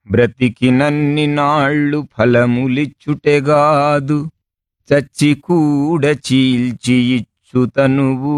బ్రతికినన్ని నాళ్ళు ఫలములిచ్చుటెగాదు చచ్చి కూడ చీల్చి ఇచ్చు తనువు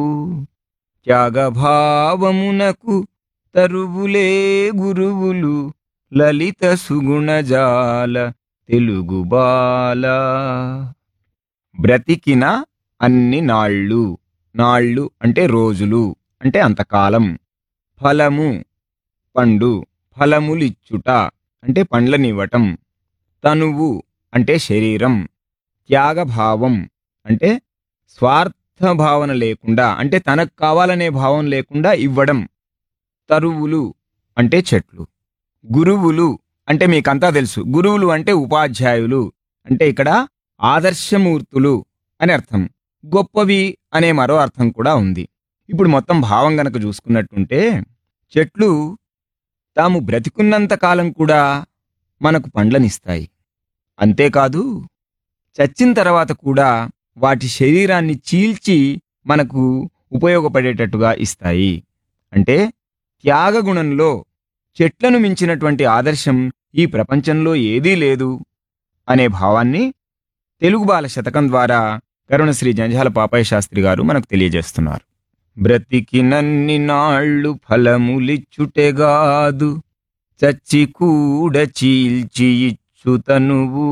త్యాగభావమునకు తరువులే గురువులు లలిత సుగుణజాల తెలుగు బాల బ్రతికిన అన్ని నాళ్ళు నాళ్ళు అంటే రోజులు అంటే అంతకాలం ఫలము పండు ఫలములిచ్చుట అంటే పండ్లనివ్వటం తనువు అంటే శరీరం త్యాగభావం అంటే స్వార్థ భావన లేకుండా అంటే తనకు కావాలనే భావం లేకుండా ఇవ్వడం తరువులు అంటే చెట్లు గురువులు అంటే మీకంతా తెలుసు గురువులు అంటే ఉపాధ్యాయులు అంటే ఇక్కడ ఆదర్శమూర్తులు అని అర్థం గొప్పవి అనే మరో అర్థం కూడా ఉంది ఇప్పుడు మొత్తం భావం గనక చూసుకున్నట్టుంటే చెట్లు తాము బ్రతికున్నంత కాలం కూడా మనకు పండ్లనిస్తాయి అంతేకాదు చచ్చిన తర్వాత కూడా వాటి శరీరాన్ని చీల్చి మనకు ఉపయోగపడేటట్టుగా ఇస్తాయి అంటే త్యాగగుణంలో చెట్లను మించినటువంటి ఆదర్శం ఈ ప్రపంచంలో ఏదీ లేదు అనే భావాన్ని తెలుగు బాల శతకం ద్వారా కరుణశ్రీ జంజాల పాపయ్య శాస్త్రి గారు మనకు తెలియజేస్తున్నారు బ్రతికినన్ని నాళ్ళు ఫలములిచ్చుటెగాదు చచ్చి కూడ చీల్చి ఇచ్చు తనువు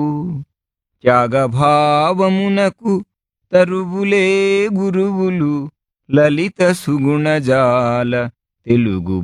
త్యాగభావమునకు తరువులే గురువులు లలిత సుగుణజాల తెలుగు